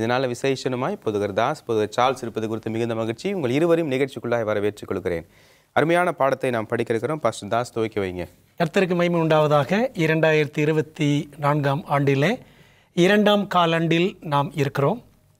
இதனால் விசேஷனுமாய் பொதுகர் தாஸ் பொதுகர் சார்ல்ஸ் இருப்பது குறித்து மிகுந்த மகிழ்ச்சி உங்கள் இருவரையும் நிகழ்ச்சிக்குள்ளாக வரவேற்றுக் கொள்கிறேன் அருமையான பாடத்தை நாம் படிக்க இருக்கிறோம் பாஸ்டர் தாஸ் துவக்கி வைங்க கர்த்தருக்கு மகிமை உண்டாவதாக இரண்டாயிரத்தி இருபத்தி நான்காம் ஆண்டிலே இரண்டாம் காலாண்டில் நாம் இருக்கிறோம்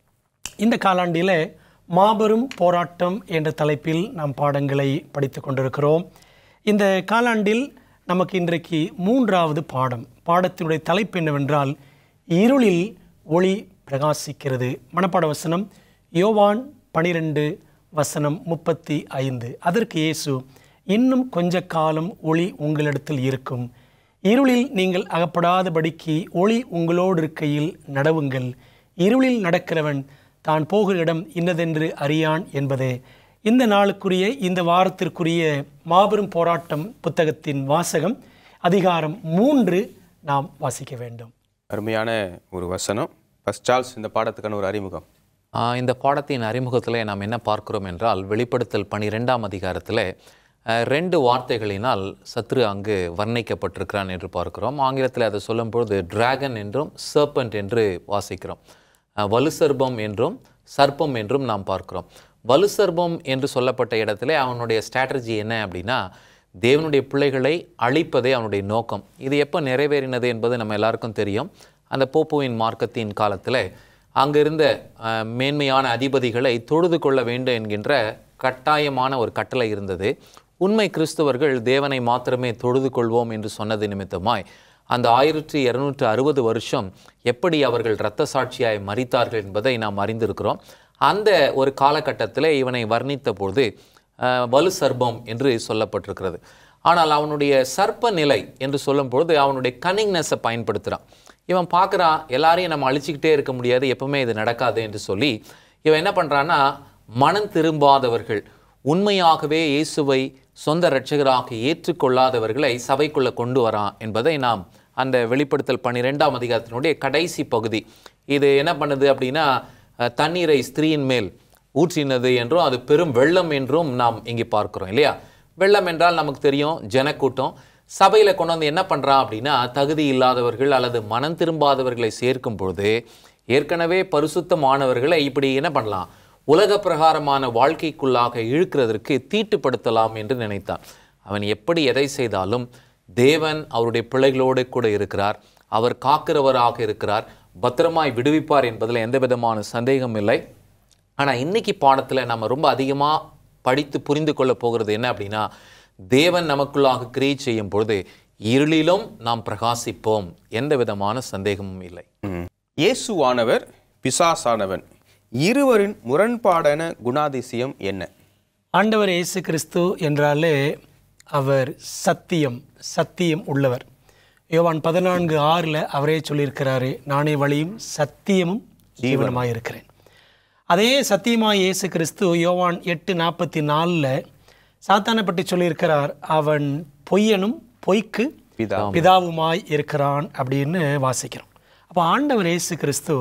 இந்த காலாண்டிலே மாபெரும் போராட்டம் என்ற தலைப்பில் நாம் பாடங்களை படித்து கொண்டிருக்கிறோம் இந்த காலாண்டில் நமக்கு இன்றைக்கு மூன்றாவது பாடம் பாடத்தினுடைய தலைப்பு என்னவென்றால் இருளில் ஒளி பிரகாசிக்கிறது மனப்பாட வசனம் யோவான் பனிரெண்டு வசனம் முப்பத்தி ஐந்து அதற்கு இயேசு இன்னும் கொஞ்ச காலம் ஒளி உங்களிடத்தில் இருக்கும் இருளில் நீங்கள் அகப்படாதபடிக்கு ஒளி உங்களோடு இருக்கையில் நடவுங்கள் இருளில் நடக்கிறவன் தான் போகிற இடம் இன்னதென்று அறியான் என்பதே இந்த நாளுக்குரிய இந்த வாரத்திற்குரிய மாபெரும் போராட்டம் புத்தகத்தின் வாசகம் அதிகாரம் மூன்று நாம் வாசிக்க வேண்டும் அருமையான ஒரு வசனம் ஃபஸ்ட் சார்ல்ஸ் இந்த பாடத்துக்கான ஒரு அறிமுகம் ஆ, இந்த பாடத்தின் அறிமுகத்தில் நாம் என்ன பார்க்கிறோம் என்றால் வெளிப்படுத்தல் பனிரெண்டாம் அதிகாரத்தில் அஹ், ரெண்டு வார்த்தைகளினால் சத்ரு அங்கு வர்ணிக்கப்பட்டிருக்கிறான் என்று பார்க்கிறோம் ஆங்கிலத்தில் அதை சொல்லும்பொழுது டிராகன் என்றும் சர்பண்ட் என்று வாசிக்கிறோம் அஹ், வலுசர்பம் என்றும் சர்ப்பம் என்றும் நாம் பார்க்கிறோம் வலுசர்பம் என்று சொல்லப்பட்ட இடத்துல அவனுடைய ஸ்ட்ராட்டஜி என்ன அப்படின்னா தேவனுடைய பிள்ளைகளை அழிப்பதே அவனுடைய நோக்கம் இது எப்போ நிறைவேறினது என்பது நம்ம எல்லாருக்கும் தெரியும் அந்த போப்புவின் மார்க்கத்தின் காலத்தில் அங்கிருந்த அஹ், மேன்மையான அதிபதிகளை தொழுது கொள்ள வேண்டும் என்கின்ற கட்டாயமான ஒரு கட்டளை இருந்தது உண்மை கிறிஸ்தவர்கள் தேவனை மாத்திரமே தொழுது கொள்வோம் என்று சொன்னது நிமித்தமாய் அந்த ஆயிரத்தி இருநூற்று அறுபது வருஷம் எப்படி அவர்கள் இரத்த சாட்சியாய் மறித்தார்கள் என்பதை நாம் அறிந்திருக்கிறோம் அந்த ஒரு காலகட்டத்தில் இவனை வர்ணித்த பொழுது அஹ், வலு சர்ப்பம் என்று சொல்லப்பட்டிருக்கிறது ஆனால் அவனுடைய சர்ப்ப நிலை என்று சொல்லும்பொழுது அவனுடைய கன்னிங்னஸை பயன்படுத்துகிறான் இவன் பார்க்குறான் எல்லாரையும் நம்ம அழிச்சிக்கிட்டே இருக்க முடியாது எப்பவுமே இது நடக்காது என்று சொல்லி இவன் என்ன பண்ணுறான்னா மனம் திரும்பாதவர்கள் உண்மையாகவே இயேசுவை சொந்த இரட்சகராக ஏற்றுக்கொள்ளாதவர்களை சபைக்குள்ள கொண்டு வரான் என்பதை நாம் அந்த வெளிப்படுத்தல் பன்னிரெண்டாம் அதிகாரத்தினுடைய கடைசி பகுதி இது என்ன பண்ணுது அப்படின்னா அஹ், தண்ணீரை ஸ்திரீயின் மேல் ஊற்றினது என்றும் அது பெரும் வெள்ளம் என்றும் நாம் இங்கே பார்க்கிறோம் இல்லையா வெள்ளம் என்றால் நமக்கு தெரியும் ஜனக்கூட்டம் சபையில் கொண்டு வந்து என்ன பண்ணுறான் அப்படின்னா தகுதி இல்லாதவர்கள் அல்லது மனம் திரும்பாதவர்களை சேர்க்கும் பொழுது ஏற்கனவே பரிசுத்தமானவர்களை இப்படி என்ன பண்ணலாம் உலக பிரகாரமான வாழ்க்கைக்குள்ளாக இழுக்கிறதற்கு தீட்டுப்படுத்தலாம் என்று நினைத்தான் அவன் எப்படி எதை செய்தாலும் தேவன் அவருடைய பிள்ளைகளோடு கூட இருக்கிறார் அவர் காக்கிறவராக இருக்கிறார் பத்திரமாய் விடுவிப்பார் என்பதில் எந்த விதமான சந்தேகம் இல்லை ஆனால் இன்னைக்கு பாடத்தில் நம்ம ரொம்ப அதிகமாக படித்து புரிந்து கொள்ள போகிறது என்ன அப்படின்னா தேவன் நமக்குள்ளாக கிரியை செய்யும் பொழுது இருளிலும் நாம் பிரகாசிப்போம் எந்த விதமான சந்தேகமும் இல்லை ம். இயேசுவானவர் பிசாசானவன் இருவரின் முரண்பாடான குணாதிசயம் என்ன ஆண்டவர் இயேசு கிறிஸ்து என்றாலே அவர் சத்தியம் சத்தியம் உள்ளவர் யோவான் பதினான்கு ஆறில் அவரே சொல்லியிருக்கிறாரு நானே வழியும் சத்தியமும் ஜீவனமாக இருக்கிறேன் அதே சத்தியமாய் இயேசு கிறிஸ்து யோவான் எட்டு நாற்பத்தி நாலில் சாத்தானை பற்றி சொல்லியிருக்கிறார் அவன் பொய்யனும் பொய்க்கு பிதா பிதாவுமாய் இருக்கிறான் அப்படின்னு வாசிக்கிறோம் அப்போ ஆண்டவர் இயேசு கிறிஸ்து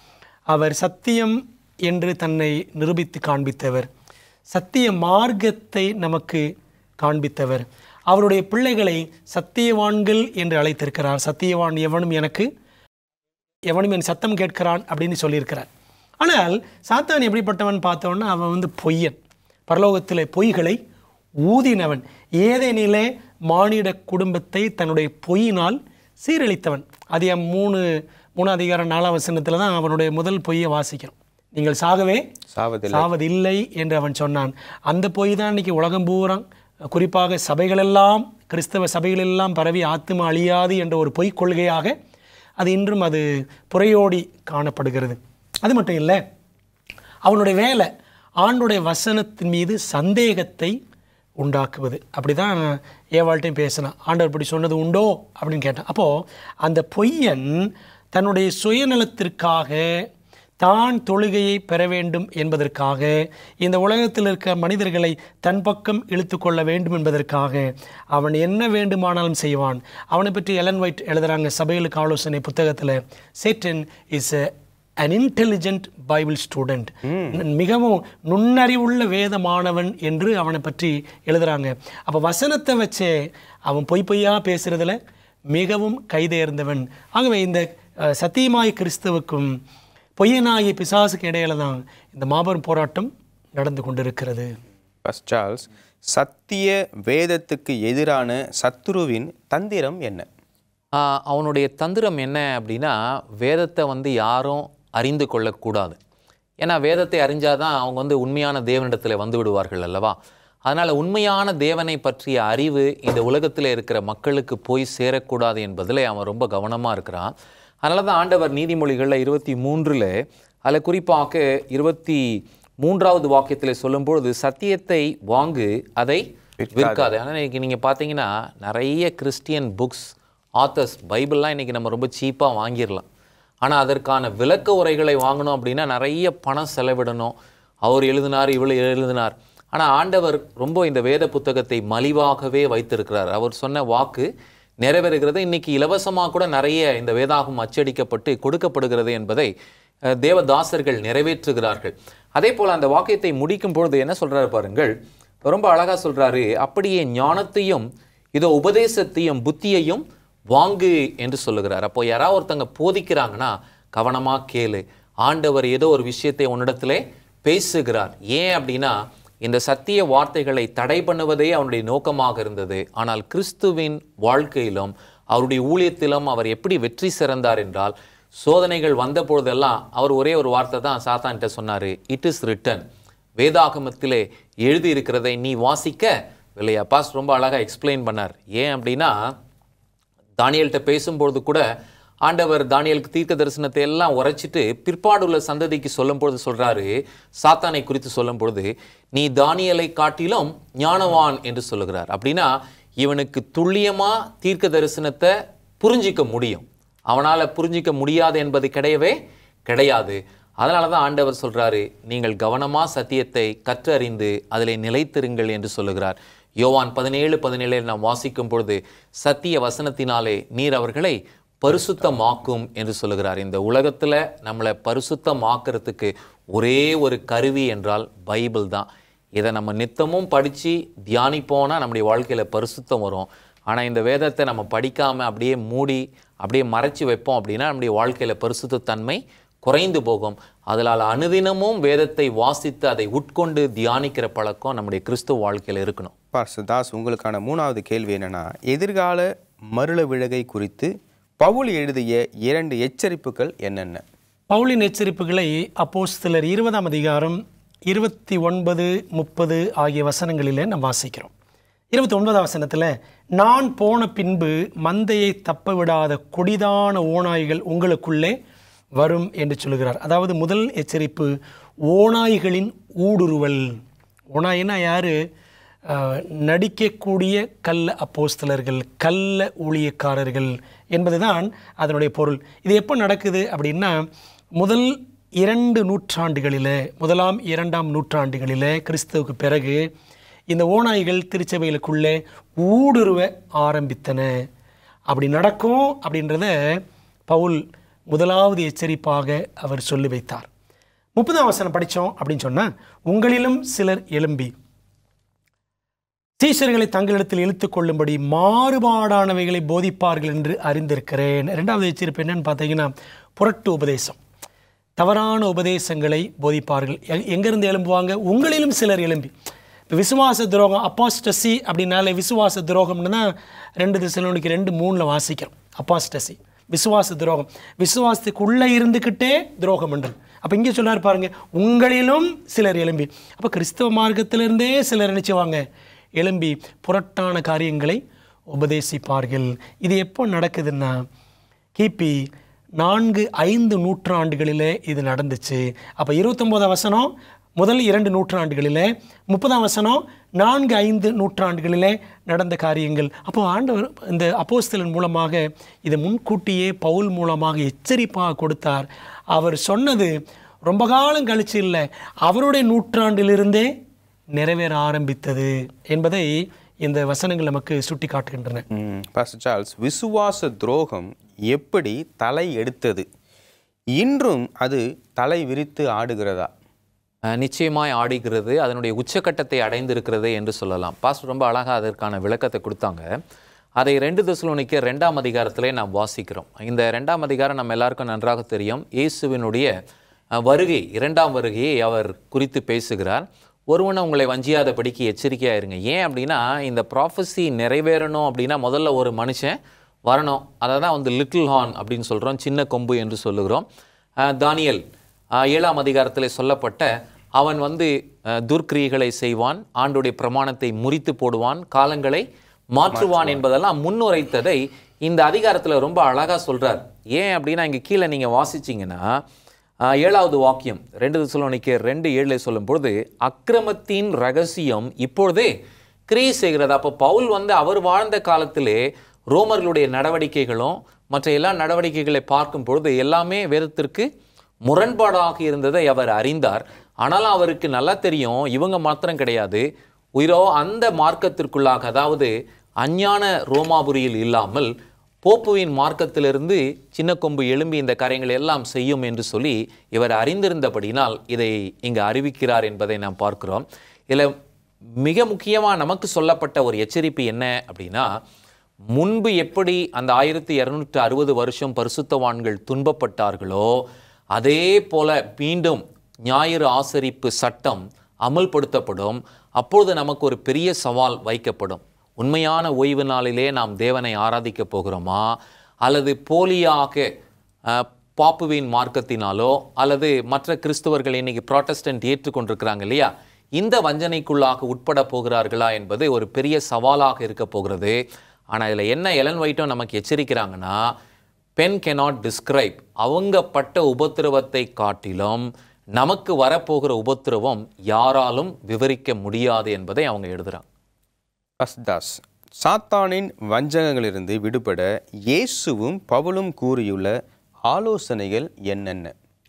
அவர் சத்தியம் என்று தன்னை நிரூபித்து காண்பித்தவர் சத்திய மார்க்கத்தை நமக்கு காண்பித்தவர் அவருடைய பிள்ளைகளை சத்தியவான்கள் என்று அழைத்திருக்கிறார் சத்தியவான் எவனும் எனக்கு எவனும் என் சத்தம் கேட்கிறான் அப்படின்னு சொல்லியிருக்கிறார் ஆனால் சாத்தான் எப்படிப்பட்டவன் பார்த்தோன்னா அவன் வந்து பொய்யன் பரலோகத்தில் பொய்களை ஊதினவன் ஏதேனிலே மானிட குடும்பத்தை தன்னுடைய பொய்யினால் சீரழித்தவன் அது என் மூணு மூணு அதிகாரம் நாலாம் வசனத்தில் தான் அவனுடைய முதல் பொய்யை வாசிக்கிறோம் நீங்கள் சாகவே சாவதில்லை சாவதில்லை என்று அவன் சொன்னான் அந்த பொய் தான் இன்னைக்கு உலகம் பூரா குறிப்பாக சபைகளெல்லாம் கிறிஸ்தவ சபைகளெல்லாம் பரவி ஆத்தும அழியாது என்ற ஒரு பொய்க் கொள்கையாக அது இன்றும் அது புறையோடி காணப்படுகிறது அது மட்டும் இல்லை அவனுடைய வேலை ஆண்டுடைய வசனத்தின் மீது சந்தேகத்தை உண்டாக்குவது அப்படி தான் ஏவாள்கிட்டையும் பேசினான் ஆண்டவர் இப்படி சொன்னது உண்டோ அப்படின்னு கேட்டான் அப்போது அந்த பொய்யன் தன்னுடைய சுயநலத்திற்காக தான் தொழுகையை பெற வேண்டும் என்பதற்காக இந்த உலகத்தில் இருக்க மனிதர்களை தன் பக்கம் இழுத்து கொள்ள வேண்டும் என்பதற்காக அவன் என்ன வேண்டுமானாலும் செய்வான் அவனை பற்றி எலன் ஒயிட் எழுதுறாங்க சபைகளுக்கு ஆலோசனை புத்தகத்தில் Satan is an intelligent Bible student மிகவும் நுண்ணறிவுள்ள வேத மாணவன் என்று அவனை பற்றி எழுதுறாங்க அப்போ வசனத்தை வச்சே அவன் பொய் பொய்யா பேசுறதுல மிகவும் கைதேர்ந்தவன் ஆகவே இந்த அஹ், சத்தியமாய் கிறிஸ்துவுக்கும் பொய்யனாகிய பிசாசுக்கு இடையில தான் இந்த மாபெரும் போராட்டம் நடந்து கொண்டிருக்கிறது பாஸ்டர் சார்ல்ஸ் சத்திய வேதத்துக்கு எதிரான சத்துருவின் தந்திரம் என்ன ஆஹ் அவனுடைய தந்திரம் என்ன அப்படின்னா வேதத்தை வந்து யாரும் அறிந்து கொள்ளக்கூடாது ஏன்னா வேதத்தை அறிஞ்சாதான் அவங்க வந்து உண்மையான தேவனிடத்தில் வந்து விடுவார்கள் அல்லவா அதனால் உண்மையான தேவனை பற்றிய அறிவு இந்த உலகத்தில் இருக்கிற மக்களுக்கு போய் சேரக்கூடாது என்பதில் அவன் ரொம்ப கவனமாக இருக்கிறான் அதனால தான் ஆண்டவர் நீதிமொழிகளில் இருபத்தி மூன்றில் அதில் குறிப்பாக இருபத்தி மூன்றாவது வாக்கியத்தில் சொல்லும்பொழுது சத்தியத்தை வாங்கு அதை விற்காது ஆனால் இன்னைக்கு நீங்கள் பார்த்தீங்கன்னா நிறைய கிறிஸ்டியன் புக்ஸ் ஆத்தர்ஸ் பைபிள்லாம் இன்றைக்கி நம்ம ரொம்ப சீப்பாக வாங்கிடலாம் ஆனால் அதற்கான விளக்க உரைகளை வாங்கணும் அப்படின்னா நிறைய பணம் செலவிடணும் அவர் எழுதினார் இவள் எழுதினார் ஆனால் ஆண்டவர் ரொம்ப இந்த வேத புத்தகத்தை மலிவாகவே வைத்திருக்கிறார் அவர் சொன்ன வாக்கு நிறைவேறுகிறது இன்னைக்கு இலவசமாக கூட நிறைய இந்த வேதாகம் அச்சடிக்கப்பட்டு கொடுக்கப்படுகிறது என்பதை அஹ், தேவதாசர்கள் நிறைவேற்றுகிறார்கள் அதே போல் அந்த வாக்கியத்தை முடிக்கும் பொழுது என்ன சொல்றாரு பாருங்கள் ரொம்ப அழகா சொல்றாரு அப்படியே ஞானத்தையும் இதோ உபதேசத்தையும் புத்தியையும் வாங்கு என்று சொல்லுகிறார் அப்போ யாராவது ஒருத்தங்க போதிக்கிறாங்கன்னா கவனமா கேளு ஆண்டவர் ஏதோ ஒரு விஷயத்தை உன்னிடத்திலே பேசுகிறார் ஏன் அப்படின்னா இந்த சத்திய வார்த்தைகளை தடை பண்ணுவதே அவனுடைய நோக்கமாக இருந்தது ஆனால் கிறிஸ்துவின் வாழ்க்கையிலும் அவருடைய ஊழியத்திலும் அவர் எப்படி வெற்றி சிறந்தார் என்றால் சோதனைகள் வந்த பொழுதெல்லாம் அவர் ஒரே ஒரு வார்த்தை தான் சாத்தான்கிட்ட சொன்னார் இட் இஸ் ரிட்டன் வேதாகமத்திலே எழுதி இருக்கிறதை நீ வாசிக்க இல்லையா பாஸ் ரொம்ப அழகாக எக்ஸ்பிளைன் பண்ணார் ஏன் அப்படின்னா தானியல்கிட்ட பேசும்பொழுது கூட ஆண்டவர் தானியலுக்கு தீர்க்க தரிசனத்தை எல்லாம் உரைச்சிட்டு பிற்பாடுள்ள சந்ததிக்கு சொல்லும்பொழுது சொல்றாரு சாத்தானை குறித்து சொல்லும்பொழுது நீ தானியலை காட்டிலும் ஞானவான் என்று சொல்லுகிறார் அப்படின்னா இவனுக்கு துல்லியமா தீர்க்க தரிசனத்தை புரிஞ்சிக்க முடியும் அவனால புரிஞ்சிக்க முடியாது என்பது கிடையவே கிடையாது அதனால தான் ஆண்டவர் சொல்றாரு நீங்கள் கவனமா சத்தியத்தை கற்றறிந்து அதிலே நிலைத்திருங்கள் என்று சொல்லுகிறார் யோவான் பதினேழு பதினேழில் நாம் வாசிக்கும் பொழுது சத்திய வசனத்தினாலே நீர் அவர்களை பரிசுத்தமாக்கும் என்று சொல்லுகிறார் இந்த உலகத்துல நம்மளை பரிசுத்தமாக்குறதுக்கு ஒரே ஒரு கருவி என்றால் பைபிள் தான் இதை நம்ம நித்தமும் படித்து தியானிப்போனா நம்முடைய வாழ்க்கையில் பரிசுத்தம் வரும் ஆனால் இந்த வேதத்தை நம்ம படிக்காமல் அப்படியே மூடி அப்படியே மறைச்சி வைப்போம் அப்படின்னா நம்முடைய வாழ்க்கையில் பரிசுத்த தன்மை குறைந்து போகும் அதனால் அனுதினமும் வேதத்தை வாசித்து அதை உட்கொண்டு தியானிக்கிற பழக்கம் நம்முடைய கிறிஸ்துவ வாழ்க்கையில் இருக்கணும் பாஸ்டர் தாஸ் உங்களுக்கான மூணாவது கேள்வி என்னன்னா எதிர்கால மருள விழகை குறித்து பவுல் எழுதிய இரண்டு எச்சரிப்புகள் என்னென்ன பவுலின் எச்சரிப்புகளை அப்போஸ்தலர் இருபதாம் அதிகாரம் இருபத்தி ஒன்பது முப்பது ஆகிய வசனங்களிலே நாம் வாசிக்கிறோம் இருபத்தி ஒன்பதாம் வசனத்தில் நான் போன பின்பு மந்தையை தப்ப விடாத கொடிதான ஓநாய்கள் உங்களுக்குள்ளே வரும் என்று சொல்லுகிறார் அதாவது முதல் எச்சரிப்பு ஓநாய்களின் ஊடுருவல் ஓநாய்னா யாரு அஹ், நடிக்கக்கூடிய கள்ள அப்போஸ்தலர்கள் கள்ள ஊழியக்காரர்கள் என்பதுதான் அதனுடைய பொருள் இது எப்போ நடக்குது அப்படின்னா முதல் இரண்டு நூற்றாண்டுகளில் முதலாம் இரண்டாம் நூற்றாண்டுகளில் கிறிஸ்துவுக்கு பிறகு இந்த ஓநாய்கள் திருச்சபைகளுக்குள்ளே ஊடுருவ ஆரம்பித்தன அப்படி நடக்கும் அப்படின்றத பவுல் முதலாவது எச்சரிப்பாக அவர் சொல்லி வைத்தார் முப்பதாம் வசனம் படித்தோம் அப்படின்னு சொன்னால் உங்களிலும் சிலர் எழும்பி சீஷர்களை தங்களிடத்தில் இழுத்துக் கொள்ளும்படி மாறுபாடானவைகளை போதிப்பார்கள் என்று அறிந்திருக்கிறேன் ரெண்டாவது எச்சரிப்பு என்னன்னு பார்த்தீங்கன்னா புரட்டு உபதேசம் தவறான உபதேசங்களை போதிப்பார்கள் எ- எங்கிருந்து எழும்புவாங்க உங்களிலும் சிலர் எழும்பி இப்போ விசுவாச துரோகம் அப்பாஸ்டசி அப்படின்னாலே விசுவாச துரோகம்னு தான் ரெண்டு திசைலோனிக்கு ரெண்டு மூணில் வாசிக்கிறோம் அப்பாஸ்டசி விசுவாச துரோகம் விசுவாசத்துக்கு உள்ளே இருந்துக்கிட்டே துரோகம் பண்ணுறது அப்போ இங்கே சொன்னார் பாருங்க உங்களிலும் சிலர் எழும்பி அப்போ கிறிஸ்தவ மார்க்கத்திலிருந்தே சிலர் நினைச்சுவாங்க எழும்பி புரட்டான காரியங்களை உபதேசிப்பார்கள் இது எப்போ நடக்குதுன்னா கிபி நான்கு ஐந்து நூற்றாண்டுகளிலே இது நடந்துச்சு அப்போ இருபத்தொம்போதாம் வசனம் முதல் இரண்டு நூற்றாண்டுகளிலே முப்பதாம் வசனம் நான்கு ஐந்து நூற்றாண்டுகளிலே நடந்த காரியங்கள் அப்போ ஆண்டவர் இந்த அப்போஸ்தலன் மூலமாக இதை முன்கூட்டியே பவுல் மூலமாக எச்சரிப்பாக கொடுத்தார் அவர் சொன்னது ரொம்ப காலம் கழிச்சு இல்லை அவருடைய நூற்றாண்டிலிருந்தே நிறைவேற ஆரம்பித்தது என்பதை இந்த வசனங்கள் நமக்கு சுட்டி காட்டுகின்றன ம், பாஸ்டர் சார்ல்ஸ் விசுவாச துரோகம் எப்படி தலை எடுத்தது இன்றும் அது தலை விரித்து ஆடுகிறதா அஹ், நிச்சயமாய் ஆடுகிறது அதனுடைய உச்சக்கட்டத்தை அடைந்திருக்கிறது என்று சொல்லலாம் பாஸ்டர் ரொம்ப அழகாக அதற்கான விளக்கத்தை கொடுத்தாங்க அதை ரெண்டு திசுலோனிக்க ரெண்டாம் அதிகாரத்திலே நாம் வாசிக்கிறோம் இந்த ரெண்டாம் அதிகாரம் நம்ம எல்லாருக்கும் நன்றாக தெரியும் இயேசுவினுடைய அஹ், வருகை இரண்டாம் வருகையை அவர் குறித்து பேசுகிறார் ஒருவனை உங்களை வஞ்சியாதபடிக்கு எச்சரிக்கையாக இருங்க ஏன் அப்படின்னா இந்த ப்ராஃபஸி நிறைவேறணும் அப்படின்னா முதல்ல ஒரு மனுஷன் வரணும் அதை தான் வந்து லிட்டில் ஹார்ன் அப்படின்னு சொல்கிறோம் சின்ன கொம்பு என்று சொல்லுகிறோம் அஹ், தானியேல் அஹ், ஏழாம் அதிகாரத்தில் சொல்லப்பட்ட அவன் வந்து அஹ், துர்க்கிரியைகளை செய்வான் ஆண்டுடைய பிரமாணத்தை முறித்து போடுவான் காலங்களை மாற்றுவான் என்பதெல்லாம் முன்னுரைத்ததை இந்த அதிகாரத்தில் ரொம்ப அழகாக சொல்றார் ஏன் அப்படின்னா இங்கே கீழே நீங்கள் வாசிச்சீங்கன்னா ஆஹ், ஏழாவது வாக்கியம் ரெண்டு சொல்லுவனைக்கு ரெண்டு ஏழில் சொல்லும்பொழுது அக்கிரமத்தின் ரகசியம் இப்பொழுதே கிரியை செய்கிறது அப்போ பவுல் வந்து அவர் வாழ்ந்த காலத்திலே ரோமர்களுடைய நடவடிக்கைகளும் மற்ற எல்லா நடவடிக்கைகளை பார்க்கும் பொழுது எல்லாமே வேதத்திற்கு முரண்பாடாக இருந்ததை அவர் அறிந்தார் ஆனாலும் அவருக்கு நல்லா தெரியும் இவங்க மாத்திரம் கிடையாது உயிரோ அந்த மார்க்கத்திற்குள்ளாக அதாவது அஞ்ஞான ரோமாபுரியில் இல்லாமல் போப்புவின் மார்க்கத்திலிருந்து சின்ன கொம்பு எழும்பி இந்த காரியங்களை எல்லாம் செய்யும் என்று சொல்லி இவர் அறிந்திருந்தபடினால் இதை இங்கு அறிவிக்கிறார் என்பதை நாம் பார்க்கிறோம் இதில் மிக முக்கியமாக நமக்கு சொல்லப்பட்ட ஒரு எச்சரிப்பு என்ன அப்படின்னா முன்பு எப்படி அந்த ஆயிரத்தி இரநூற்றி அறுபது வருஷம் பரிசுத்தவான்கள் துன்பப்பட்டார்களோ அதே போல மீண்டும் ஞாயிறு ஆசரிப்பு சட்டம் அமல்படுத்தப்படும் அப்பொழுது நமக்கு ஒரு பெரிய சவால் வைக்கப்படும் உண்மையான ஓய்வு நாளிலே நாம் தேவனை ஆராதிக்க போகிறோமா அல்லது போலியாக அஹ், பாப்புவின் மார்க்கத்தினாலோ அல்லது மற்ற கிறிஸ்தவர்கள் இன்னைக்கு ப்ராட்டஸ்டன்ட் ஏற்றுக்கொண்டிருக்கிறாங்க இல்லையா இந்த வஞ்சனைக்குள்ளாக உட்பட போகிறார்களா என்பது ஒரு பெரிய சவாலாக இருக்க போகிறது ஆனால் இதில் என்ன எலன் வைட்டும் நமக்கு எச்சரிக்கிறாங்கன்னா பென் cannot டிஸ்கிரைப் அவங்க பட்ட உபத்திரவத்தை காட்டிலும் நமக்கு வரப்போகிற உபத்திரவம் யாராலும் விவரிக்க முடியாது என்பதை அவங்க எழுதுறாங்க அஸ்தாஸ் சாத்தானின் வஞ்சகங்களிலிருந்து விடுபட இயேசுவும் பவுலும் கூறியுள்ள ஆலோசனைகள் என்னென்ன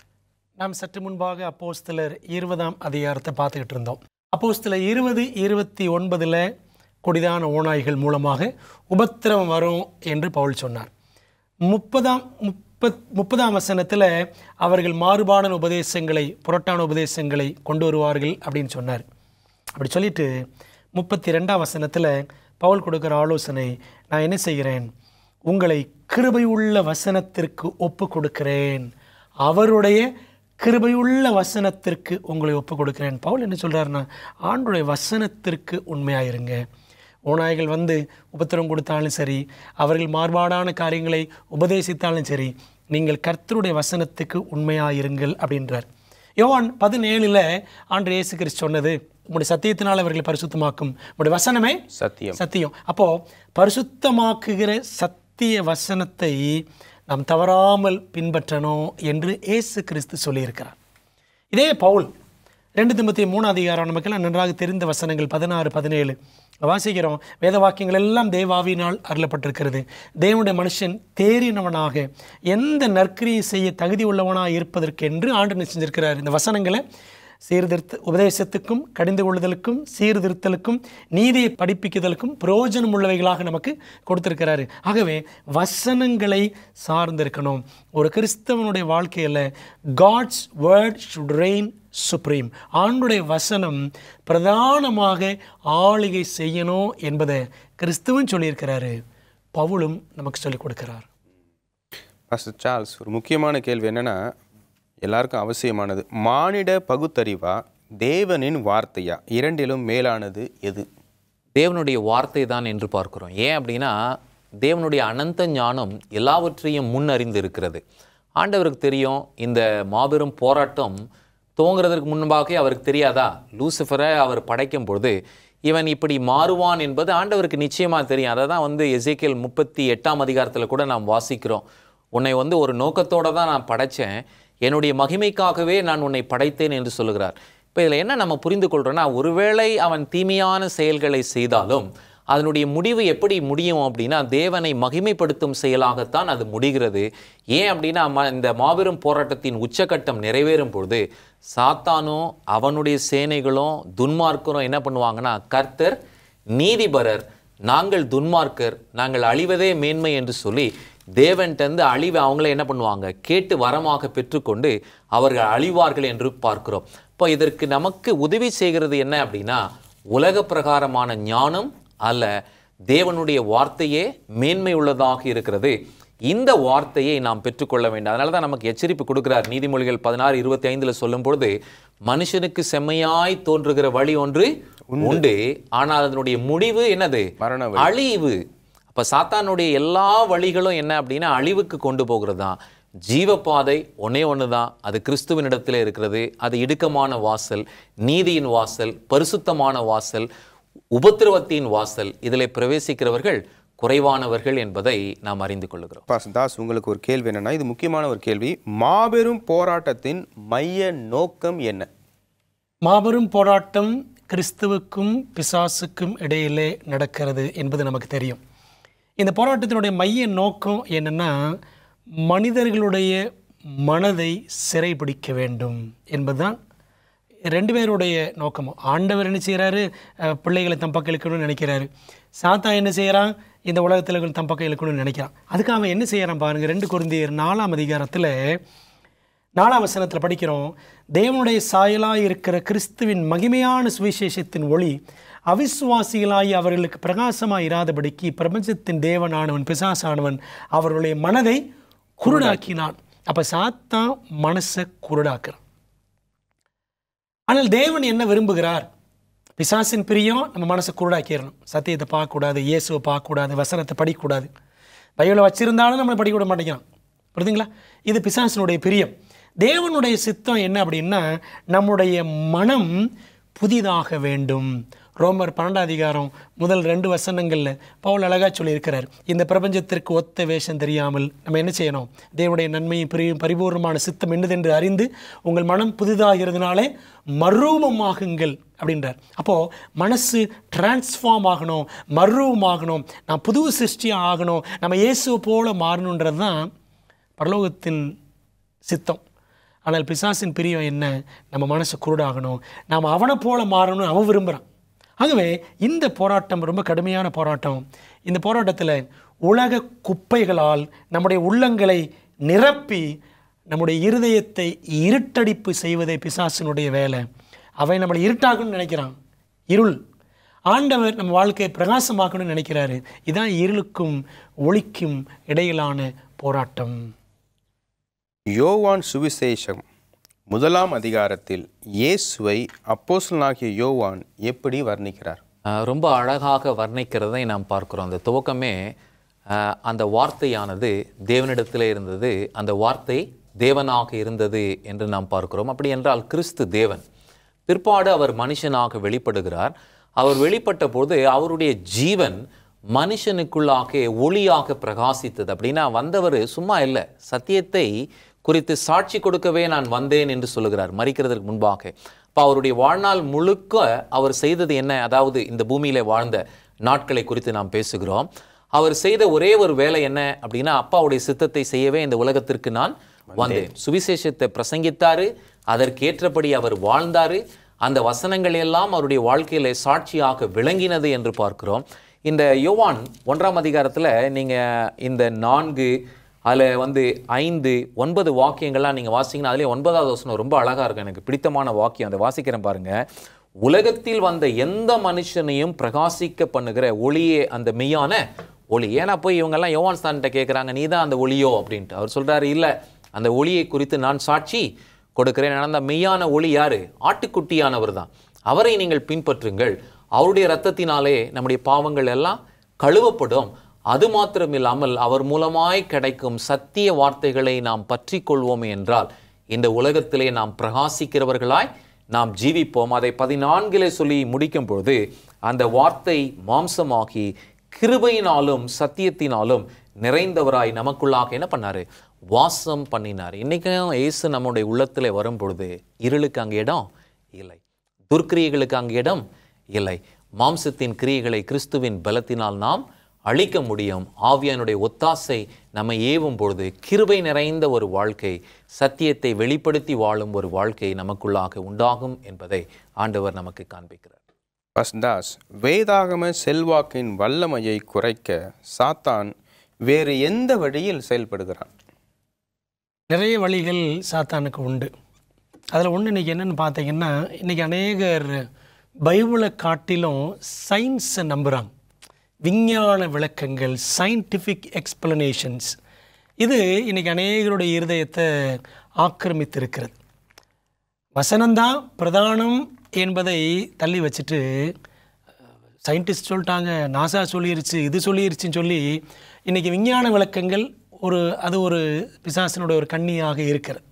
நாம் சற்று முன்பாக அப்போஸ்தலர் இருபதாம் அதிகாரத்தை பார்த்துக்கிட்டு இருந்தோம் அப்போஸ்தலர் இருபது இருபத்தி ஒன்பதில் கொடிதான ஓநாய்கள் மூலமாக உபத்திரவம் வரும் என்று பவுல் சொன்னார் முப்பதாம் முப்பத் முப்பதாம் வசனத்தில் அவர்கள் மாறுபாடான உபதேசங்களை புரட்டான உபதேசங்களை கொண்டு வருவார்கள் அப்படின்னு சொன்னார் அப்படி சொல்லிட்டு முப்பத்தி ரெண்டாம் வசனத்தில் பவுல் கொடுக்குற ஆலோசனை நான் என்ன செய்கிறேன் உங்களை கிருபையுள்ள வசனத்திற்கு ஒப்பு கொடுக்கிறேன் அவருடைய கிருபையுள்ள வசனத்திற்கு உங்களை ஒப்பு கொடுக்கிறேன் பவுல் என்ன சொல்றாருன்னா ஆண்டுடைய வசனத்திற்கு உண்மையாயிருங்க ஓநாய்கள் வந்து உபத்திரம் கொடுத்தாலும் சரி அவர்கள் மாறுபாடான காரியங்களை உபதேசித்தாலும் சரி நீங்கள் கர்த்தருடைய வசனத்துக்கு உண்மையாயிருங்கள் அப்படின்றார் யோவான் பதினேழில் ஆண்டு இயேசு கிறிஸ்து சொன்னது உங்களுடைய சத்தியத்தினால் அவர்களை பரிசுத்தமாக்கும் உங்களுடைய வசனமே சத்தியம் சத்தியம் அப்போ பரிசுத்தமாக்குகிற சத்திய வசனத்தை நாம் தவறாமல் பின்பற்றணும் என்று இயேசு கிறிஸ்து சொல்லியிருக்கிறார் இதே பவுல் ரெண்டு திமுத்தி மூணாம் அதிகாரம் நமக்கெல்லாம் நன்றாக தெரிந்த வசனங்கள் பதினாறு பதினேழு வாசிக்கிறோம் வேத வாக்கியங்கள் எல்லாம் தேவாவினால் அருளப்பட்டிருக்கிறது தேவனுடைய மனுஷன் தேறினவனாக எந்த நற்கிரியை செய்ய தகுதி உள்ளவனாக இருப்பதற்கென்று ஆண்டு நிச்சயிச்சிருக்கிறார் இந்த வசனங்களை சீர்திருத்த உபதேசத்துக்கும் கடிந்து கொள்ளுதலுக்கும் சீர்திருத்தலுக்கும் நீதியை படிப்பிக்குதலுக்கும் பிரயோஜனம் உள்ளவைகளாக நமக்கு கொடுத்திருக்கிறாரு ஆகவே வசனங்களை சார்ந்திருக்கணும் ஒரு கிறிஸ்தவனுடைய வாழ்க்கையில் God's word should reign supreme ஆண்டுடைய வசனம் பிரதானமாக ஆளுகை செய்யணும் என்பதை கிறிஸ்துவன் சொல்லியிருக்கிறாரு பவுலும் நமக்கு சொல்லிக் கொடுக்கிறார் பாஸ்டர் சார்ல்ஸ் ஒரு முக்கியமான கேள்வி என்னன்னா எல்லாருக்கும் அவசியமானது மானிட பகுத்தறிவா தேவனின் வார்த்தையா இரண்டிலும் மேலானது எது தேவனுடைய வார்த்தை தான் என்று பார்க்கிறோம் ஏன் அப்படின்னா தேவனுடைய அனந்த ஞானம் எல்லாவற்றையும் முன்னறிந்து இருக்கிறது ஆண்டவருக்கு தெரியும் இந்த மாபெரும் போராட்டம் துவங்குறதற்கு முன்பாகவே அவருக்கு தெரியாதா லூசிஃபரை அவர் படைக்கும் பொழுது இவன் இப்படி மாறுவான் என்பது ஆண்டவருக்கு நிச்சயமாக தெரியும் அதை தான் வந்து எசேக்கியல் முப்பத்தி எட்டாம் அதிகாரத்தில் கூட நாம் வாசிக்கிறோம் உன்னை வந்து ஒரு நோக்கத்தோடு தான் நான் படைச்சேன் என்னுடைய மகிமைக்காகவே நான் உன்னை படைத்தேன் என்று சொல்லுகிறார் இப்போ இதில் என்ன நம்ம புரிந்து கொள்கிறோன்னா ஒருவேளை அவன் தீமையான செயல்களை செய்தாலும் அதனுடைய முடிவு எப்படி முடியும் அப்படின்னா தேவனை மகிமைப்படுத்தும் செயலாகத்தான் அது முடிகிறது ஏன் அப்படின்னா ம- இந்த மாபெரும் போராட்டத்தின் உச்சக்கட்டம் நிறைவேறும் பொழுது சாத்தானும் அவனுடைய சேனைகளும் துன்மார்க்கரும் என்ன பண்ணுவாங்கன்னா கர்த்தர் நீதிபரர் நாங்கள் துன்மார்க்கர் நாங்கள் அழிவதே மேன்மை என்று சொல்லி தேவன்கிட்டருந்து அழிவை அவங்கள என்ன பண்ணுவாங்க கேட்டு வரமாக பெற்றுக்கொண்டு அவர்கள் அழிவார்கள் என்று பார்க்கிறோம் இப்போ இதற்கு நமக்கு உதவி செய்கிறது என்ன அப்படின்னா உலக பிரகாரமான ஞானம் அல்ல தேவனுடைய வார்த்தையே மேன்மை உள்ளதாக இருக்கிறது இந்த வார்த்தையை நாம் பெற்றுக்கொள்ள வேண்டும் அதனால தான் நமக்கு எச்சரிப்பு கொடுக்கிறார் நீதிமொழிகள் பதினாறு இருபத்தி ஐந்துல சொல்லும் பொழுது மனுஷனுக்கு செம்மையாய் தோன்றுகிற வழி ஒன்று உண்டு ஆனால் அதனுடைய முடிவு என்னது மரண அழிவு அப்ப சாத்தானுடைய எல்லா வழிகளும் என்ன அப்படின்னா அழிவுக்கு கொண்டு போகிறது தான் ஜீவப்பாதை ஒன்னே ஒன்று தான் அது கிறிஸ்துவனிடத்தில் இருக்கிறது அது இடுக்கமான வாசல் நீதியின் வாசல் பரிசுத்தமான வாசல் உபத்திரவத்தின் வாசல் இதில் பிரவேசிக்கிறவர்கள் குறைவானவர்கள் என்பதை நாம் அறிந்து கொள்கிறோம் பாஸ் தாஸ் உங்களுக்கு ஒரு கேள்வி என்னன்னா இது முக்கியமான ஒரு கேள்வி மாபெரும் போராட்டத்தின் மைய நோக்கம் என்ன மாபெரும் போராட்டம் கிறிஸ்துவுக்கும் பிசாசுக்கும் இடையிலே நடக்கிறது என்பது நமக்கு தெரியும் இந்த போராட்டத்தினுடைய மைய நோக்கம் என்னன்னா மனிதர்களுடைய மனதை சிறைபிடிக்க வேண்டும் என்பதுதான் ரெண்டு பேருடைய நோக்கமும் ஆண்டவர் என்ன செய்கிறாரு அஹ், பிள்ளைகளை தம் பக்கம் இழுக்கணும்னு நினைக்கிறாரு சாத்தா என்ன செய்கிறான் இந்த உலகத்தில் இருக்கிற தம் பக்கம் இழுக்கணும்னு நினைக்கிறான் அதுக்கு அவன் என்ன செய்கிறான் பாருங்க ரெண்டு குருந்தியர் நாலாம் அதிகாரத்தில் நாலாம் வசனத்தில் படிக்கிறோம் தேவனுடைய சாயலாய் இருக்கிற கிறிஸ்துவின் மகிமையான சுவிசேஷத்தின் ஒளி அவிசுவாசிகளாய் அவர்களுக்கு பிரகாசமாய் இராதபடிக்கு பிரபஞ்சத்தின் தேவனானவன் பிசாசானவன் அவர்களுடைய மனதை குருடாக்கினான் அப்போ சாத்தான் மனசை குருடாக்குறான் ஆனால் தேவன் என்ன விரும்புகிறார் பிசாசின் பிரியம் நம்ம மனசை குருடாக்கிடணும் சத்தியத்தை பார்க்கக்கூடாது இயேசுவை பார்க்கக்கூடாது வசனத்தை படிக்கக்கூடாது பைபிளை வச்சிருந்தாலும் நம்மளை படிக்க விட மாட்டேங்கிறான் புரியுதுங்களா இது பிசாசினுடைய பிரியம் தேவனுடைய சித்தம் என்ன அப்படின்னா நம்முடைய மனம் புதிதாக வேண்டும் ரோமர் பன்னெண்டாம் அதிகாரம் முதல் ரெண்டு வசனங்களில் பவுல் அழகாக சொல்லியிருக்கிறார் இந்த பிரபஞ்சத்திற்கு ஒத்த வேஷம் தெரியாமல் நம்ம என்ன செய்யணும் தேவனுடைய நன்மையும் பிரி பரிபூர்ணமான சித்தம் என்னதென்று அறிந்து உங்கள் மனம் புதிதாகிறதுனாலே மறுரூபமாகுங்கள் அப்படின்றார் அப்போது மனசு டிரான்ஸ்ஃபார்ம் ஆகணும் மறுரூபமாகணும் நான் புது சிருஷ்டியாக ஆகணும் நம்ம இயேசுவை போல மாறணுன்றது தான் பரலோகத்தின் சித்தம் ஆனால் பிசாசின் பிரியம் என்ன நம்ம மனசு குருடாகணும் நாம் அவனை போல மாறணும்னு அவன் விரும்புகிறான் ஆகவே இந்த போராட்டம் ரொம்ப கடுமையான போராட்டம் இந்த போராட்டத்தில் உலக குப்பைகளால் நம்முடைய உள்ளங்களை நிரப்பி நம்முடைய இருதயத்தை இருட்டடிப்பு செய்வதே பிசாசினுடைய வேலை அவன் நம்மளை இருட்டாக்கணும்னு நினைக்கிறான் இருள் ஆண்டவர் நம்ம வாழ்க்கையை பிரகாசமாக்கணும்னு நினைக்கிறாரு இதான் இருளுக்கும் ஒளிக்கும் இடையிலான போராட்டம் யோவான் சுவிசேஷம் முதலாம் அதிகாரத்தில் இயேசுவை அப்போஸ்தலனாகிய யோவான் எப்படி வர்ணிக்கிறார் ஆஹ் ரொம்ப அழகாக வர்ணிக்கிறதை நாம் பார்க்கிறோம் அந்த துவக்கமே ஆஹ் அந்த வார்த்தையானது தேவனிடத்திலே இருந்தது அந்த வார்த்தை தேவனாக இருந்தது என்று நாம் பார்க்கிறோம் அப்படி என்றால் கிறிஸ்து தேவன் பிற்பாடு அவர் மனுஷனாக வெளிப்படுகிறார் அவர் வெளிப்பட்ட போது அவருடைய ஜீவன் மனுஷனுக்குள்ளாக ஒளியாக பிரகாசித்தது அப்படின்னா வந்தவர் சும்மா இல்லை சத்தியத்தை குறித்து சாட்சி கொடுக்கவே நான் வந்தேன் என்று சொல்லுகிறார் மறிக்கிறதற்கு முன்பாக அப்போ அவருடைய வாழ்நாள் முழுக்க அவர் செய்தது என்ன அதாவது இந்த பூமியில வாழ்ந்த நாட்களை குறித்து நாம் பேசுகிறோம் அவர் செய்த ஒரே ஒரு வேலை என்ன அப்படின்னா அப்பாவுடைய சித்தத்தை செய்யவே இந்த உலகத்திற்கு நான் வந்தேன் சுவிசேஷத்தை பிரசங்கித்தாரு அதற்கேற்றபடி அவர் வாழ்ந்தாரு அந்த வசனங்கள் எல்லாம் அவருடைய வாழ்க்கையில சாட்சியாக விளங்கினது என்று பார்க்கிறோம் இந்த யோவான் ஒன்றாம் அதிகாரத்துல நீங்க இந்த நான்கு அதில் வந்து ஐந்து ஒன்பது வாக்கியங்கள்லாம் நீங்கள் வாசிங்கன்னா அதுலேயே ஒன்பதாவது வசனம் ரொம்ப அழகாக இருக்கும் எனக்கு பிடித்தமான வாக்கியம் அதை வாசிக்கிறேன் பாருங்க உலகத்தில் வந்த எந்த மனுஷனையும் பிரகாசிக்க பண்ணுகிற ஒளியே அந்த மெய்யான ஒளி ஏன்னா போய் இவங்கெல்லாம் யோவான் ஸ்தான்கிட்ட கேட்குறாங்க நீ தான் அந்த ஒளியோ அப்படின்ட்டு அவர் சொல்றாரு இல்லை அந்த ஒளியை குறித்து நான் சாட்சி கொடுக்கிறேன் ஆனா, அந்த மெய்யான ஒளி யாரு ஆட்டுக்குட்டியானவர் தான் அவரை நீங்கள் பின்பற்றுங்கள் அவருடைய இரத்தத்தினாலே நம்முடைய பாவங்கள் எல்லாம் கழுவப்படும் அது மாத்திரம் இல்லாமல் அவர் மூலமாய் கிடைக்கும் சத்திய வார்த்தைகளை நாம் பற்றி கொள்வோமே என்றால் இந்த உலகத்திலே நாம் பிரகாசிக்கிறவர்களாய் நாம் ஜீவிப்போம் அதை பதினான்கிலே சொல்லி முடிக்கும் பொழுது அந்த வார்த்தை மாம்சமாகி கிருபையினாலும் சத்தியத்தினாலும் நிறைந்தவராய் நமக்குள்ளாக என்ன பண்ணாரு வாசம் பண்ணினார் இன்னைக்கும் இயேசு நம்முடைய உள்ளத்திலே வரும் பொழுது இருளுக்கு அங்கே இடம் இல்லை துர்க்கிரியைகளுக்கு அங்கே இடம் இல்லை மாம்சத்தின் கிரியைகளை கிறிஸ்துவின் பலத்தினால் நாம் அழிக்க முடியும் ஆவியானுடைய ஒத்தாசை நம்மை ஏவும் பொழுது கிருபை நிறைந்த ஒரு வாழ்க்கை சத்தியத்தை வெளிப்படுத்தி வாழும் ஒரு வாழ்க்கை நமக்குள்ளாக உண்டாகும் என்பதை ஆண்டவர் நமக்கு காண்பிக்கிறார் பஸ்தாஸ் வேதாகம செல்வாக்கின் வல்லமையை குறைக்க சாத்தான் வேறு எந்த வழியில் செயல்படுகிறான் நிறைய வழிகள் சாத்தானுக்கு உண்டு அதில் ஒன்று இன்றைக்கி என்னென்னு பார்த்தீங்கன்னா இன்றைக்கி அநேகர் பைபிளை காட்டிலும் சயின்ஸை நம்புகிறாங்க விஞ்ஞான விளக்கங்கள் சயின்டிஃபிக் எக்ஸ்பிளனேஷன்ஸ் இது இன்னைக்கு அநேகருடைய இருதயத்தை ஆக்கிரமித்திருக்கிறது வசனம்தான் பிரதானம் என்பதை தள்ளி வச்சுட்டு சயின்டிஸ்ட் சொல்லிட்டாங்க நாசா சொல்லிருச்சு இது சொல்லிருச்சுன்னு சொல்லி இன்றைக்கி விஞ்ஞான விளக்கங்கள் ஒரு அது ஒரு பிசாசனுடைய ஒரு கண்ணியாக இருக்கிறது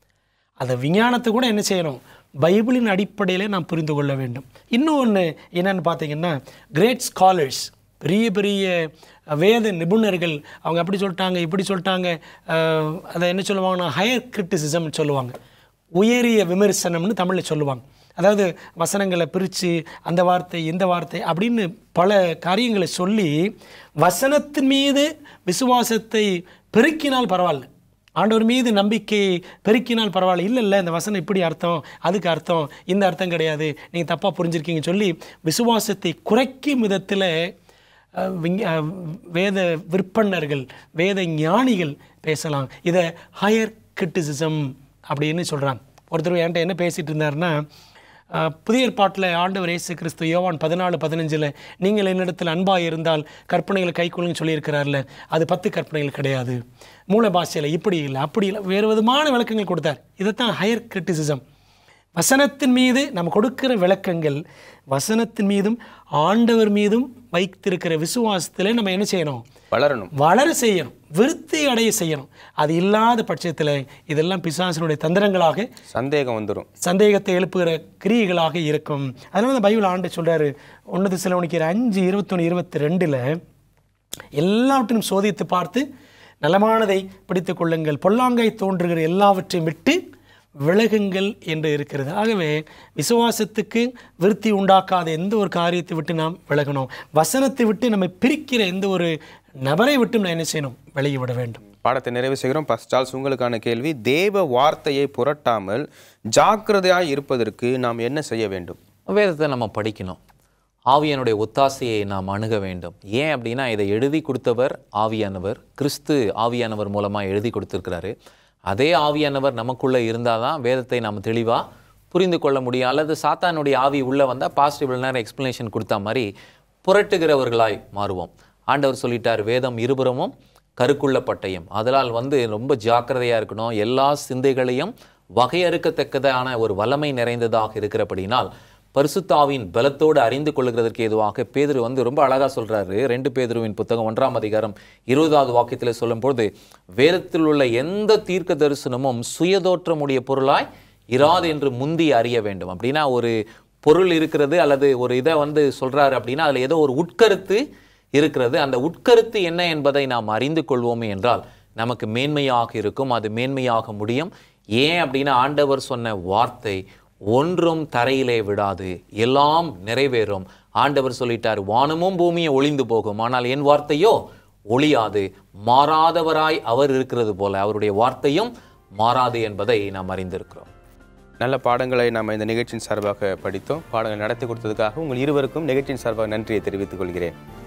அதை விஞ்ஞானத்தை கூட என்ன செய்யணும் பைபிளின் அடிப்படையில் நாம் புரிந்து கொள்ள வேண்டும் இன்னொன்று என்னன்னு பார்த்தீங்கன்னா கிரேட் ஸ்காலர்ஸ் பெரிய பெரிய வேத நிபுணர்கள் அவங்க அப்படி சொல்லிட்டாங்க இப்படி சொல்லிட்டாங்க அஹ், அதை என்ன சொல்லுவாங்கன்னா ஹையர் கிரிட்டிசிசம்னு சொல்லுவாங்க உயரிய விமர்சனம்னு தமிழில் சொல்லுவாங்க அதாவது வசனங்களை பிரித்து அந்த வார்த்தை இந்த வார்த்தை அப்படின்னு பல காரியங்களை சொல்லி வசனத்தின் மீது விசுவாசத்தை பெருக்கினால் பரவாயில்ல ஆண்டவர் மீது நம்பிக்கை பெருக்கினால் பரவாயில்ல இல்லை இல்லை இந்த வசனம் இப்படி அர்த்தம் அதுக்கு அர்த்தம் இந்த அர்த்தம் கிடையாது நீங்கள் தப்பாக புரிஞ்சிருக்கீங்கன்னு சொல்லி விசுவாசத்தை குறைக்கும் விதத்தில் அஹ், விஞ்ஞ- அஹ், வேத விற்பன்னர்கள் வேத ஞானிகள் பேசலாம் இதை ஹையர் கிரிட்டிசிசம் அப்படின்னு சொல்கிறாங்க ஒருத்தர் என்கிட்ட என்ன பேசிகிட்டு இருந்தாருன்னா அஹ், புதிய ஏற்பாட்டில் ஆண்டவர் இயேசு கிறிஸ்து யோவான் பதினாலு பதினஞ்சில் நீங்கள் என்னிடத்தில் அன்பாக இருந்தால் கற்பனைகளை கைக்கொள்ளுன்னு சொல்லியிருக்கிறார்ல அது பத்து கற்பனைகள் கிடையாது மூல பாஷையில் இப்படி இல்லை அப்படி இல்லை வேறு விதமான விளக்கங்கள் கொடுத்தார் இதைத்தான் ஹையர் கிரிட்டிசிசம் வசனத்தின் மீது நம்ம கொடுக்கிற விளக்கங்கள் வசனத்தின் மீதும் ஆண்டவர் மீதும் வைத்திருக்கிற விசுவாசத்தில் நம்ம என்ன செய்யணும் வளரணும் வளர செய்யணும் விருத்தி அடைய செய்யணும் அது இல்லாத பட்சத்தில் இதெல்லாம் பிசாசனுடைய தந்திரங்களாக சந்தேகம் வந்துடும் சந்தேகத்தை எழுப்புகிற கிரியைகளாக இருக்கும் அதனால தான் பைபிள் ஆண்டு சொல்றாரு ஒன்று சிலவனிக்கிற அஞ்சு இருபத்தொன்று இருபத்தி ரெண்டில் எல்லாவற்றையும் சோதித்து பார்த்து நலமானதை பிடித்துக் கொள்ளுங்கள் பொல்லாங்காய் தோன்றுகிற எல்லாவற்றையும் விட்டு விலகுங்கள் என்று இருக்கிறது ஆகவே விசுவாசத்துக்கு விருத்தி உண்டாக்காத எந்த ஒரு காரியத்தை விட்டு நாம் விலகணும் வசனத்தை விட்டு நம்மை பிரிக்கிற எந்த ஒரு நபரை விட்டு நாம் என்ன செய்யணும் விலகி விட வேண்டும் பாடத்தை நிறைவு செய்கிறோம் ஃபர்ஸ்ட் சார்ல்ஸ் உங்களுக்கான கேள்வி தேவ வார்த்தையை புரட்டாமல் ஜாக்கிரதையாய் இருப்பதற்கு நாம் என்ன செய்ய வேண்டும் வேதத்தை நம்ம படிக்கணும் ஆவியானுடைய ஒத்தாசையை நாம் அணுக வேண்டும் ஏன் அப்படின்னா இதை எழுதி கொடுத்தவர் ஆவியானவர் கிறிஸ்து ஆவியானவர் மூலமாக எழுதி கொடுத்துருக்கிறாரு அதே ஆவியானவர் நமக்குள்ளே இருந்தால் தான் வேதத்தை நாம் தெளிவாக புரிந்து கொள்ள முடியும் அல்லது சாத்தானுடைய ஆவி உள்ளே வந்தால் பாசிட்டிவ் நேரம் எக்ஸ்ப்ளனேஷன் கொடுத்த மாதிரி புரட்டுகிறவர்களாய் மாறுவோம் ஆண்டவர் சொல்லிட்டார் வேதம் இருபுறமும் கருக்குள்ள பட்டயம் அதனால் வந்து ரொம்ப ஜாக்கிரதையாக இருக்கணும் எல்லா சிந்தைகளையும் வகையறுக்கத்தக்கதான ஒரு வல்லமை நிறைந்ததாக இருக்கிறபடினால் பரிசுத்தாவின் பலத்தோடு அறிந்து கொள்ளுகிறதற்கு ஏதுவாக பேதுரு வந்து ரொம்ப அழகா சொல்றாரு ரெண்டு பேதுருவின் புத்தகம் ஒன்றாம் அதிகாரம் இருபதாவது வாக்கியத்தில் சொல்லும்போது வேதத்தில் உள்ள எந்த தீர்க்க தரிசனமும் சுயதோற்றமுடைய பொருளாய் இராது என்று முந்தி அறிய வேண்டும் அப்படின்னா ஒரு பொருள் இருக்கிறது அல்லது ஒரு இதை வந்து சொல்றாரு அப்படின்னா அதுல ஏதோ ஒரு உட்கருத்து இருக்கிறது அந்த உட்கருத்து என்ன என்பதை நாம் அறிந்து கொள்வோமே என்றால் நமக்கு மேன்மையாக இருக்கும் அது மேன்மையாக முடியும் ஏன் அப்படின்னா ஆண்டவர் சொன்ன வார்த்தை ஒன்றும் தரையிலே விடாது எல்லாம் நிறைவேறும் ஆண்டவர் சொல்லிட்டார் வானமும் பூமியும் ஒளிந்து போகும் ஆனால் என் வார்த்தையோ ஒளியாது மாறாதவராய் அவர் இருக்கிறது போல அவருடைய வார்த்தையும் மாறாது என்பதை நாம் அறிந்திருக்கிறோம் நல்ல பாடங்களை நாம் இந்த நிகழ்ச்சியின் சார்பாக படித்தோம் பாடங்கள் நடத்தி கொடுத்ததுக்காக உங்கள் இருவருக்கும் நிகழ்ச்சியின் சார்பாக நன்றியை தெரிவித்துக் கொள்கிறேன்